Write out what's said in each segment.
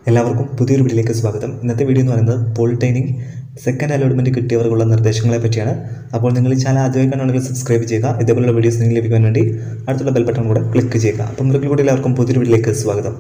എല്ലാവർക്കും പുതിയൊരു വീഡിയോയിലേക്ക് സ്വാഗതം ഇന്നത്തെ വീഡിയോ എന്ന് പറയുന്നത് പോളിറ്റൈനിങ് സെക്കൻഡ് അലോട്ട്മെൻറ്റ് കിട്ടിയവർക്കുള്ള നിർദ്ദേശങ്ങളെ പറ്റിയാണ് അപ്പോൾ നിങ്ങൾ ഈ ചാനൽ ആദ്യമായി കാണുകയാണെങ്കിൽ സബ്സ്ക്രൈബ് ചെയ്യുക ഇതേപോലുള്ള വീഡിയോസ് നിങ്ങൾക്ക് ലഭിക്കാൻ വേണ്ടി അടുത്തുള്ള ബെൽ ബട്ടൺ കൂടെ ക്ലിക്ക് ചെയ്യുക അപ്പം നിങ്ങൾക്ക് കൂടി എല്ലാവർക്കും പുതിയൊരു വീഡിയോയിലേക്ക് സ്വാഗതം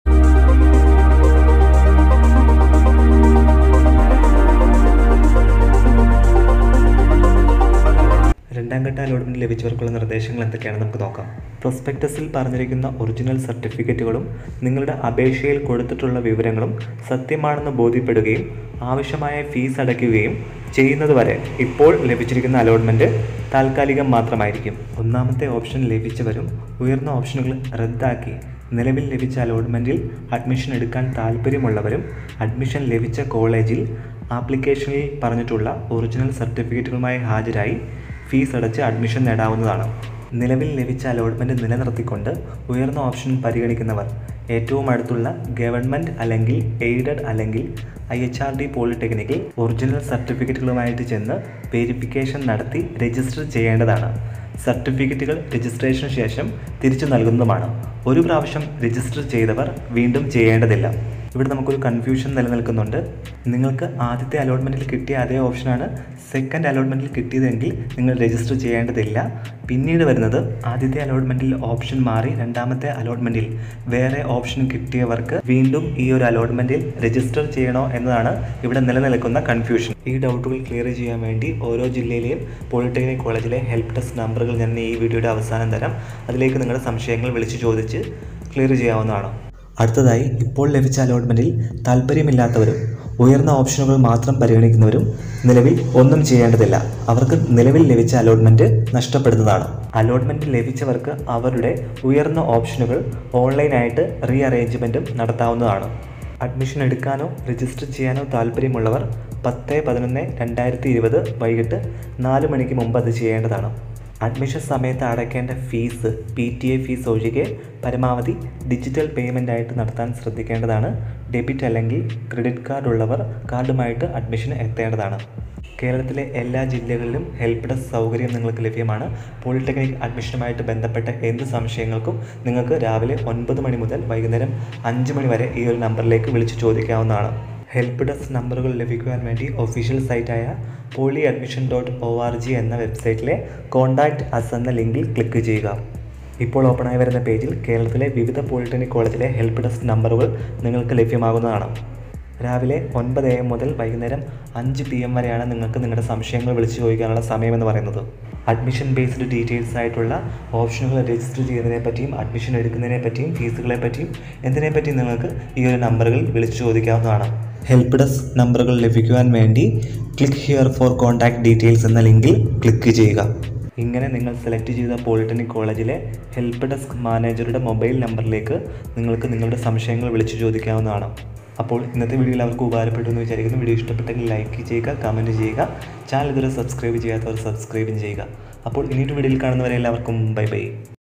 രണ്ടാം ഘട്ട അലോട്ട്മെൻറ്റ് ലഭിച്ചവർക്കുള്ള നിർദ്ദേശങ്ങൾ എന്തൊക്കെയാണെന്ന് നമുക്ക് നോക്കാം പ്രൊസ്പെക്ടസിൽ പറഞ്ഞിരിക്കുന്ന ഒറിജിനൽ സർട്ടിഫിക്കറ്റുകളും നിങ്ങളുടെ അപേക്ഷയിൽ കൊടുത്തിട്ടുള്ള വിവരങ്ങളും സത്യമാണെന്ന് ബോധ്യപ്പെടുകയും ആവശ്യമായ ഫീസ് അടയ്ക്കുകയും ചെയ്യുന്നതുവരെ ഇപ്പോൾ ലഭിച്ചിരിക്കുന്ന അലോട്ട്മെൻറ്റ് താൽക്കാലികം മാത്രമായിരിക്കും ഒന്നാമത്തെ ഓപ്ഷൻ ലഭിച്ചവരും ഉയർന്ന ഓപ്ഷനുകൾ റദ്ദാക്കി നിലവിൽ ലഭിച്ച അലോട്ട്മെൻറ്റിൽ അഡ്മിഷൻ എടുക്കാൻ താല്പര്യമുള്ളവരും അഡ്മിഷൻ ലഭിച്ച കോളേജിൽ ആപ്ലിക്കേഷനിൽ പറഞ്ഞിട്ടുള്ള ഒറിജിനൽ സർട്ടിഫിക്കറ്റുകളുമായി ഹാജരായി ഫീസ് അടച്ച് അഡ്മിഷൻ നേടാവുന്നതാണ് നിലവിൽ ലഭിച്ച അലോട്ട്മെൻറ്റ് നിലനിർത്തിക്കൊണ്ട് ഉയർന്ന ഓപ്ഷൻ പരിഗണിക്കുന്നവർ ഏറ്റവും അടുത്തുള്ള ഗവൺമെൻറ് അല്ലെങ്കിൽ എയ്ഡഡ് അല്ലെങ്കിൽ ഐ എച്ച് ആർ ഡി പോളിടെക്നിക്കിൽ ഒറിജിനൽ സർട്ടിഫിക്കറ്റുകളുമായിട്ട് ചെന്ന് വെരിഫിക്കേഷൻ നടത്തി രജിസ്റ്റർ ചെയ്യേണ്ടതാണ് സർട്ടിഫിക്കറ്റുകൾ രജിസ്ട്രേഷന് ശേഷം തിരിച്ചു നൽകുന്നതുമാണ് ഒരു പ്രാവശ്യം രജിസ്റ്റർ ചെയ്തവർ വീണ്ടും ചെയ്യേണ്ടതില്ല ഇവിടെ നമുക്കൊരു കൺഫ്യൂഷൻ നിലനിൽക്കുന്നുണ്ട് നിങ്ങൾക്ക് ആദ്യത്തെ അലോട്ട്മെൻറ്റിൽ കിട്ടിയ അതേ ഓപ്ഷനാണ് സെക്കൻഡ് അലോട്ട്മെൻറ്റിൽ കിട്ടിയതെങ്കിൽ നിങ്ങൾ രജിസ്റ്റർ ചെയ്യേണ്ടതില്ല പിന്നീട് വരുന്നത് ആദ്യത്തെ അലോട്ട്മെൻറ്റിൽ ഓപ്ഷൻ മാറി രണ്ടാമത്തെ അലോട്ട്മെൻറ്റിൽ വേറെ ഓപ്ഷൻ കിട്ടിയവർക്ക് വീണ്ടും ഈ ഒരു അലോട്ട്മെൻറ്റിൽ രജിസ്റ്റർ ചെയ്യണോ എന്നതാണ് ഇവിടെ നിലനിൽക്കുന്ന കൺഫ്യൂഷൻ ഈ ഡൗട്ടുകൾ ക്ലിയർ ചെയ്യാൻ വേണ്ടി ഓരോ ജില്ലയിലെയും പോളിടെക്നിക് കോളേജിലെ ഹെൽപ്പ് ഡെസ്ക് നമ്പറുകൾ ഞാൻ ഈ വീഡിയോയുടെ അവസാനം തരാം അതിലേക്ക് നിങ്ങളുടെ സംശയങ്ങൾ വിളിച്ച് ചോദിച്ച് ക്ലിയർ ചെയ്യാവുന്നതാണ് അടുത്തതായി ഇപ്പോൾ ലഭിച്ച അലോട്ട്മെൻറ്റിൽ താല്പര്യമില്ലാത്തവരും ഉയർന്ന ഓപ്ഷനുകൾ മാത്രം പരിഗണിക്കുന്നവരും നിലവിൽ ഒന്നും ചെയ്യേണ്ടതില്ല അവർക്ക് നിലവിൽ ലഭിച്ച അലോട്ട്മെൻറ്റ് നഷ്ടപ്പെടുന്നതാണ് അലോട്ട്മെൻറ്റ് ലഭിച്ചവർക്ക് അവരുടെ ഉയർന്ന ഓപ്ഷനുകൾ ഓൺലൈനായിട്ട് റീ അറേഞ്ച്മെൻറ്റും നടത്താവുന്നതാണ് അഡ്മിഷൻ എടുക്കാനോ രജിസ്റ്റർ ചെയ്യാനോ താല്പര്യമുള്ളവർ പത്ത് പതിനൊന്ന് രണ്ടായിരത്തി ഇരുപത് വൈകിട്ട് നാല് മണിക്ക് മുമ്പ് അത് ചെയ്യേണ്ടതാണ് അഡ്മിഷൻ സമയത്ത് അടയ്ക്കേണ്ട fees P T A fees ഒഴികെ പരമാവധി ഡിജിറ്റൽ പേയ്മെൻ്റ് ആയിട്ട് നടത്താൻ ശ്രദ്ധിക്കേണ്ടതാണ് ഡെബിറ്റ് അല്ലെങ്കിൽ ക്രെഡിറ്റ് കാർഡ് ഉള്ളവർ കാർഡുമായിട്ട് അഡ്മിഷന് എത്തേണ്ടതാണ് കേരളത്തിലെ എല്ലാ ജില്ലകളിലും ഹെൽപ്പ് ഡെസ്ക് സൗകര്യം നിങ്ങൾക്ക് ലഭ്യമാണ് പോളിടെക്നിക് അഡ്മിഷനുമായിട്ട് ബന്ധപ്പെട്ട എന്ത് സംശയങ്ങൾക്കും നിങ്ങൾക്ക് രാവിലെ ഒൻപത് മണി മുതൽ വൈകുന്നേരം അഞ്ച് മണി വരെ ഈ ഒരു നമ്പറിലേക്ക് വിളിച്ച് ചോദിക്കാവുന്നതാണ് ഹെൽപ്പ് ഡെസ്ക് നമ്പറുകൾ ലഭിക്കുവാൻ വേണ്ടി ഒഫീഷ്യൽ സൈറ്റായ poly admission dot O R G എന്ന വെബ്സൈറ്റിലെ കോൺടാക്റ്റ് അസ് എന്ന ലിങ്കിൽ ക്ലിക്ക് ചെയ്യുക ഇപ്പോൾ ഓപ്പണായി വരുന്ന പേജിൽ കേരളത്തിലെ വിവിധ പോളിടെക്നിക് കോളേജിലെ ഹെൽപ്പ് ഡെസ്ക് നമ്പറുകൾ നിങ്ങൾക്ക് ലഭ്യമാകുന്നതാണ് രാവിലെ ഒൻപത് എ എം മുതൽ വൈകുന്നേരം അഞ്ച് പി എം വരെയാണ് നിങ്ങൾക്ക് നിങ്ങളുടെ സംശയങ്ങൾ വിളിച്ചു ചോദിക്കാനുള്ള സമയമെന്ന് പറയുന്നത് അഡ്മിഷൻ ബേസ്ഡ് ഡീറ്റെയിൽസ് ആയിട്ടുള്ള ഓപ്ഷനുകൾ രജിസ്റ്റർ ചെയ്യുന്നതിനെ പറ്റിയും അഡ്മിഷൻ എടുക്കുന്നതിനെ പറ്റിയും ഫീസുകളെ പറ്റിയും എന്തിനെ പറ്റിയും നിങ്ങൾക്ക് ഈ ഒരു നമ്പറുകളിൽ വിളിച്ചു ചോദിക്കാവുന്നതാണ് ഹെൽപ്പ് ഡെസ്ക് നമ്പറുകൾ ലഭിക്കുവാൻ വേണ്ടി click here for contact details എന്ന ലിങ്കിൽ ക്ലിക്ക് ചെയ്യുക ഇങ്ങനെ നിങ്ങൾ സെലക്ട് ചെയ്ത പോളിടെക്നിക് കോളേജിലെ ഹെൽപ്പ് ഡെസ്ക് മാനേജറുടെ മൊബൈൽ നമ്പറിലേക്ക് നിങ്ങൾക്ക് നിങ്ങളുടെ സംശയങ്ങൾ വിളിച്ചു ചോദിക്കാവുന്നതാണ് അപ്പോൾ ഇന്നത്തെ വീഡിയോയിൽ അവർക്ക് ഉപകാരപ്പെട്ടു എന്ന് വിചാരിക്കുന്നു വീഡിയോ ഇഷ്ടപ്പെട്ടെങ്കിൽ ലൈക്ക് ചെയ്യുക കമൻറ്റ് ചെയ്യുക ചാനൽ ഇതുവരെ സബ്സ്ക്രൈബ് ചെയ്യാത്തവർ സബ്സ്ക്രൈബും ചെയ്യുക അപ്പോൾ ഇനിയൊരു വീഡിയോയിൽ കാണുന്നവരെ എല്ലാവർക്കും ബൈ ബൈ